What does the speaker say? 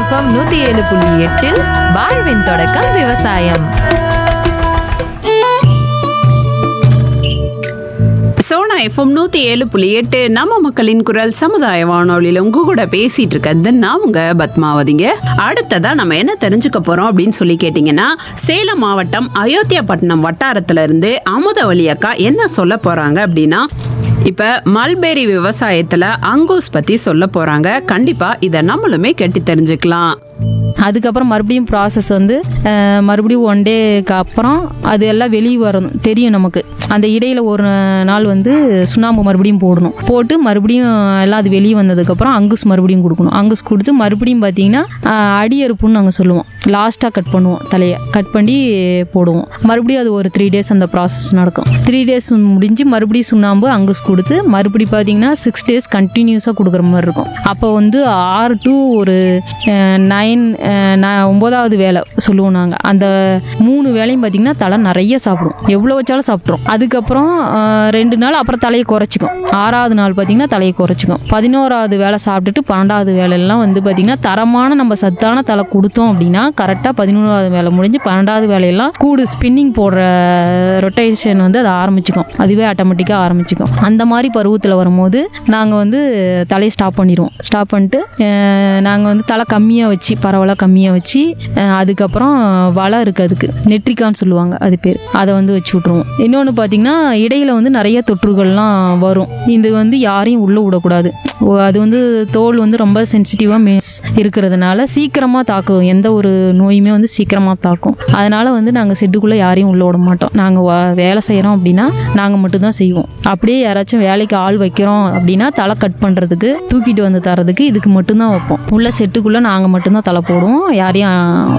FM நூத்தி ஏழு புள்ளி எட்டில் வாழ்வின் தொடக்கம் விவசாயம் சோனா எஃப்எம் நூத்தி ஏழு புள்ளி எட்டு நம்ம மக்களின் குரல் சமுதாய வானொலியில உங்க கூட பேசிட்டு இருக்கிறது நான் உங்க பத்மாவதிங்க அடுத்ததா நம்ம என்ன தெரிஞ்சுக்க போறோம் அப்படின்னு சொல்லி கேட்டீங்கன்னா சேலம் மாவட்டம் அயோத்தியாபட்டினம் வட்டாரத்துல இருந்து அமுதவள்ளி அக்கா என்ன சொல்ல போறாங்க அப்படின்னா இப்ப மல்பெரி விவசாயத்துல அங்கூஸ் பத்தி சொல்ல போறாங்க கண்டிப்பா இத நம்மளுமே கேட்டு தெரிஞ்சுக்கலாம் அதுக்கப்புறம் மறுபடியும் ப்ராசஸ் வந்து அஹ், மறுபடியும் ஒன் டேக்கு அப்புறம் அது எல்லாம் வெளியே வரணும் தெரியும் நமக்கு அந்த இடையில ஒரு நாள் வந்து சுண்ணாம்பு மறுபடியும் போடணும் போட்டு மறுபடியும் எல்லாம் அது வெளியே வந்ததுக்கப்புறம் அங்குஸ் மறுபடியும் கொடுக்கணும் அங்குஸ் கொடுத்து மறுபடியும் பார்த்தீங்கன்னா அஹ், அடியறுப்புன்னு நாங்கள் சொல்லுவோம் லாஸ்ட்டாக கட் பண்ணுவோம் தலையை கட் பண்ணி போடுவோம் மறுபடியும் அது ஒரு த்ரீ டேஸ் அந்த ப்ராசஸ் நடக்கும் த்ரீ டேஸ் முடிஞ்சு மறுபடியும் சுண்ணாம்பு அங்குஸ் கொடுத்து மறுபடியும் பார்த்தீங்கன்னா சிக்ஸ் டேஸ் கண்டினியூஸாக கொடுக்குற மாதிரி இருக்கும் அப்போ வந்து ஆறு டு ஒரு நைன் ஒன்பதாவது வேலை சொல்லுவோம் நாங்கள் அந்த மூணு வேலையும் பார்த்தீங்கன்னா தலை நிறைய சாப்பிடும் எவ்வளோ வச்சாலும் சாப்பிட்ரும் அதுக்கப்புறம் அஹ், ரெண்டு நாள் அப்புறம் தலையை குறைச்சிக்கும் ஆறாவது நாள் பார்த்தீங்கன்னா தலையை குறைச்சிக்கும் பதினோராவது வேலை சாப்பிட்டுட்டு பன்னெண்டாவது வேலையெல்லாம் வந்து பார்த்தீங்கன்னா தரமான நம்ம சத்தான தலை கொடுத்தோம் அப்படின்னா கரெக்டாக பதினோராவது வேலை முடிஞ்சு பன்னெண்டாவது வேலையெல்லாம் கூடு ஸ்பின்னிங் போடுற ரொட்டேஷன் வந்து அது ஆரம்பிச்சுக்கும் அதுவே ஆட்டோமேட்டிக்காக ஆரம்பிச்சுக்கும் அந்த மாதிரி பருவத்தில் வரும்போது நாங்கள் வந்து தலையை ஸ்டாப் பண்ணிடுவோம் ஸ்டாப் பண்ணிட்டு நாங்கள் வந்து தலை கம்மியாக வச்சு பரவாயில்ல கம்மியாக வச்சு அஹ், அதுக்கப்புறம் வலை இருக்குது அதுக்கு நெட்ரிக்கான்னு சொல்லுவாங்க அது பேர் அதை வந்து வச்சு விட்ருவோம் இன்னொன்று பார்த்தீங்கன்னா இடையில வந்து நிறைய தொற்றுகள்லாம் வரும் இது வந்து யாரையும் உள்ளே விடக்கூடாது ஓ, அது வந்து தோல் வந்து ரொம்ப சென்சிட்டிவாக இருக்கிறதுனால சீக்கிரமாக தாக்கும் எந்த ஒரு நோயுமே வந்து சீக்கிரமாக தாக்கும் அதனால வந்து நாங்கள் செட்டுக்குள்ளே யாரையும் உள்ளே விட மாட்டோம் நாங்கள் வேலை செய்கிறோம் அப்படின்னா நாங்கள் மட்டும்தான் செய்வோம் அப்படியே யாராச்சும் வேலைக்கு ஆள் வைக்கிறோம் அப்படின்னா தலை கட் பண்ணுறதுக்கு தூக்கிட்டு வந்து தரதுக்கு இதுக்கு மட்டும்தான் வைப்போம் உள்ள செட்டுக்குள்ளே நாங்கள் மட்டும்தான் தலை போடுவோம் யாரையும்